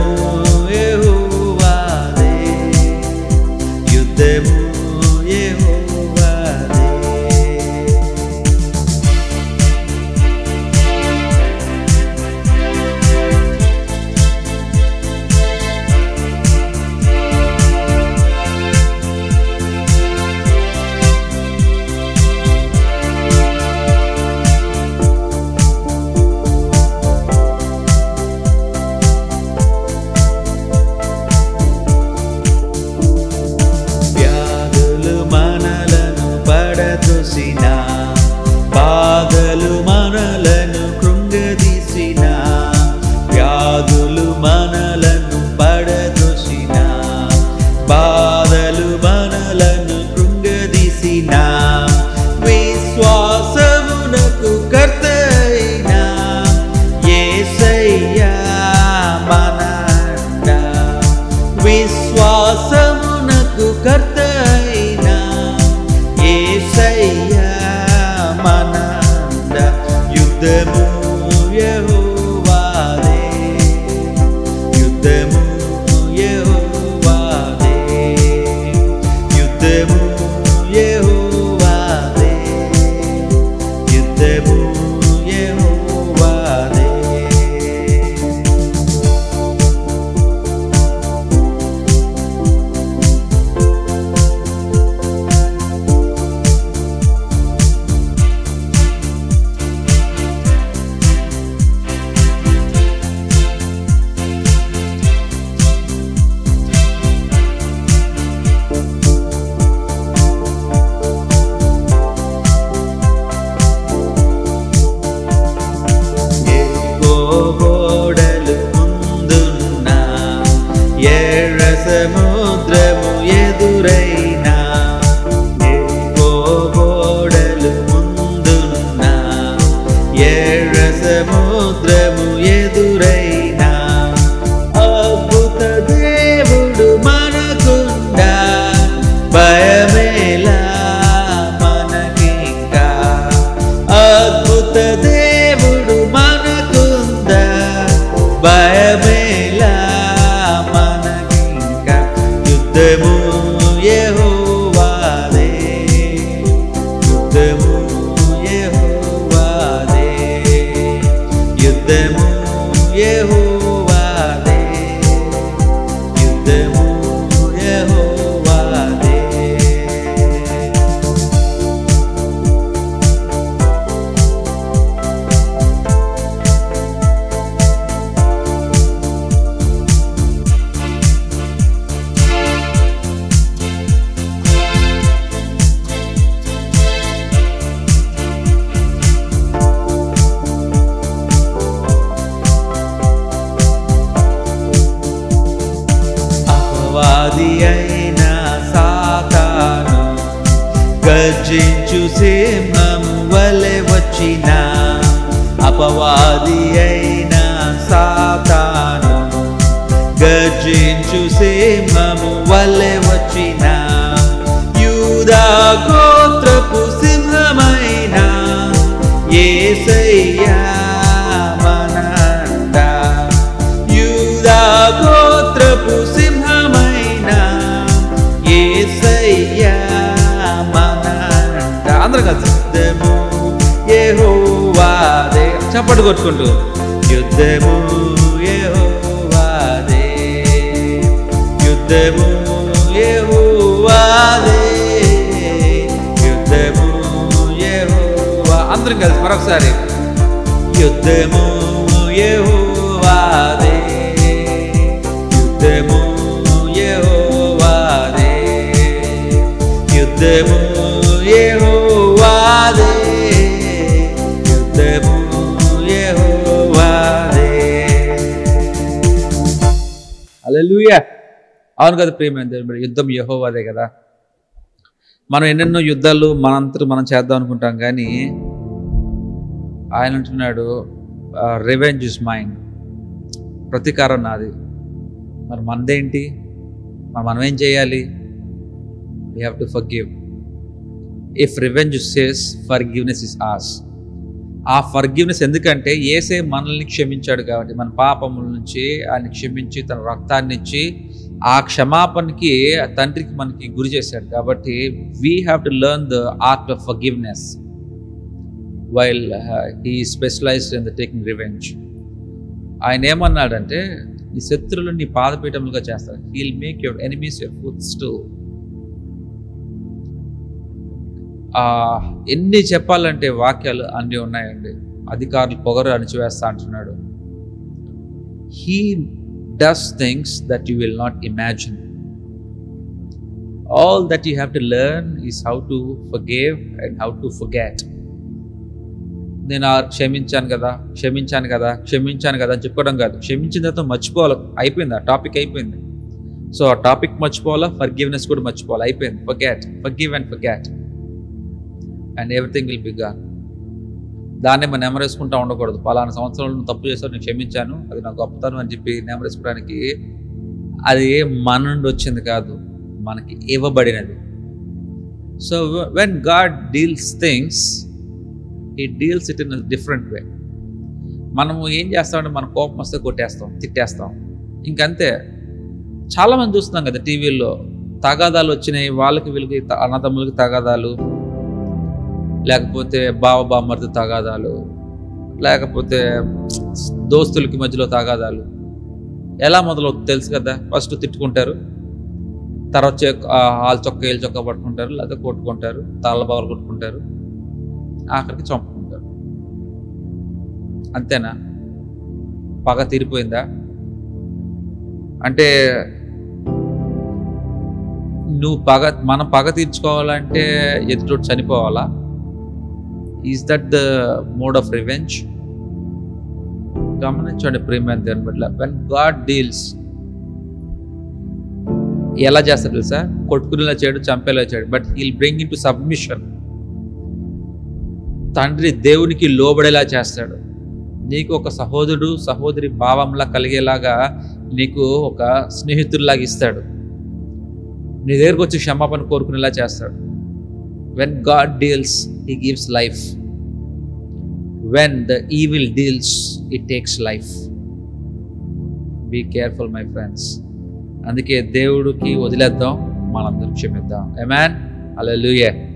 యెహోవాదే యుద్ధము యెహోవాదే వ్యాధులు మనలను పడదొసిన బాధలు మనలను కృంగదీసిన వ్యాధులు మనలను పడదొసిన బాధలు మనలను కృంగదీసిన విశ్వాసమునకు కర్తైన యేసయ్యా మనండ విశ్వాసమునకు కర్తైన యేసయ్యా మనంద యుద్ధము యెహోవాదే యుద్ధము యెహోవాదే యుద్ధము యెహోవాదే యుద్ధము యెహోవాదే గోడలు ముందున్న ఎర్ర సముద్రము ఎదురైనా గోడలు ముందున్న ఎర్ర సముద్రము ఎదురైనా అద్భుత దేవుడు మనకుండా భయమేలా మనకింకా అద్భుత దేవుడు మనకుందా భయమేలా మనకింకా యుద్ధము యెహోవాదే యుద్ధము యెహోవాదే యుద్ధము యెహోవాదే యుద్ధము యెహోవాదే అపవాది అయిన సాతాను గర్జించు సింహము వలె వచ్చిన అపవాది అయిన సాతాను గర్జించు సింహము వలె వచ్చిన యూదా గోత్రపు సింహమైన ఏసయ్యా మనంద యూదా గోత్రపు సింహమైన ఏసయ్యా మనంద అందరం కలిసి యుద్ధము యెహోవాదే చప్పట్లు కొట్టుకుంటూ యుద్ధము యెహోవాదే యుద్ధము యెహోవాదే యుద్ధము యెహోవా అందరం కలిసి మరొకసారి యుద్ధము యెహోవాదే యుద్ధము యెహోవాదే యుద్ధము యెహోవాదే యుద్ధము యెహోవాదే హల్లెలూయా అవును కదా ప్రియమైన దేవుని బిడ్డ, యుద్ధం యెహోవాదే కదా మనం ఎన్నెన్నో యుద్ధాలు మనంతరం మనం చేద్దాం అనుకుంటాం కానీ ఆయన అంటున్నాడు రివెంజ్ ఇస్ మైండ్ ప్రతీకారం నాది మరి మనదేంటి మరి మనం ఏం చేయాలి we have to forgive if revenge says forgiveness is as a forgiveness ఎందుకంటే ఏసే మనల్ని క్షమించాడు కాబట్టి మన పాపముల నుంచి ఆయన క్షమించి తన రక్తాన్ని ఇచ్చి ఆ క్షమాపణకి ఆ తండ్రికి మనకి గురి చేశాడు కాబట్టి we have to learn the art of forgiveness while he specialized in the taking revenge ఆయన ఏమన్నాడంటే నీ శత్రువులు నీ పాదపీఠములుగా చేస్తాడు he'll make your enemies your footstool ఎన్ని చెప్పాలంటే వాక్యాలు అన్నీ ఉన్నాయండి అధికారులు పొగరు అణిచివేస్తా అంటున్నాడు he does things that you will not imagine all that you have to learn is how to forgive and how to forget నేను ఆ క్షమించాను కదా క్షమించాను కదా క్షమించాను కదా అని చెప్పుకోవడం కాదు క్షమించిన తర్వాత మర్చిపోవాలి అయిపోయింది ఆ టాపిక్ అయిపోయింది సో ఆ టాపిక్ మర్చిపోవాలా ఫర్గివ్నెస్ కూడా మర్చిపోవాలి అయిపోయింది forget forgive and forget and everything will be gone దాన్ని మనం నెమరేసుకుంటా ఉండకూడదు పలానా సంవత్సరంలో నువ్వు తప్పు చేస్తావు నేను క్షమించాను అది నాకు గొప్పతనం అని చెప్పి నెమరేసుకోవడానికి అది మన నుండి వచ్చింది కాదు మనకి ఇవ్వబడినది so when God deals things he deals it in different way మనము ఏం చేస్తామంటే మన కోపం వస్తే కొట్టేస్తాం తిట్టేస్తాం ఇంకంతే చాలామంది చూస్తున్నాం కదా టీవీల్లో తగాదాలు వచ్చినాయి వాళ్ళకి వీళ్ళకి త- అన్నదమ్ములకి తగాదాలు లేకపోతే బావ బామ్మర్ది తగాదాలు లేకపోతే దోస్తులకి మధ్యలో తగాదాలు ఎలా మొదలవుతుంది తెలుసు కదా ఫస్ట్ తిట్టుకుంటారు తర్వాత చెక్ వాళ్ళ చొక్క వీళ్ళ చొక్క పట్టుకుంటారు లేదా కొట్టుకుంటారు తాళ్ళ బాగా కొట్టుకుంటారు ఆఖరికి చంపుకుంటారు అంతేనా పగ తీరిపోయిందా అంటే నువ్వు పగ మనం పగ తీర్చుకోవాలంటే ఎదుటోడు చనిపోవాలా is that the mode of revenge గమనించండి ప్రేమ దేవుని బట్ల వెన్ గాడ్ డీల్స్ ఎలా చేస్తాడు తెలుసా కొట్టుకునేలా చేయడు చంపేలా చేయడు but he'll bring into submission తండ్రి దేవునికి లోబడేలా చేస్తాడు నీకు ఒక సహోదరుడు సహోదరి భావంలా కలిగేలాగా నీకు ఒక స్నేహితుల్లాగా ఇస్తాడు నీ దగ్గరకు వచ్చి క్షమాపణ కోరుకునేలా చేస్తాడు when God deals he gives life when the evil deals it takes life be careful my friends అందుకే దేవుడికి వదిలేద్దాం మనందరం క్షమిద్దాం ఎమాన్ అలా